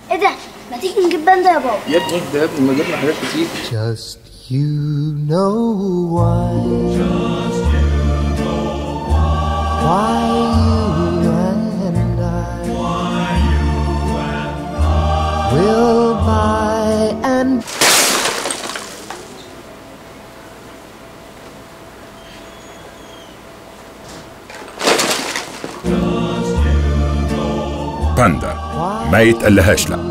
ايه ده ما تيجي نجيب باندا يا بابا يا ابني اهدى يا ابني ما جبنا حاجات كتير Just you know why. Why you and I will buy and باندا ما يتقلهاش لا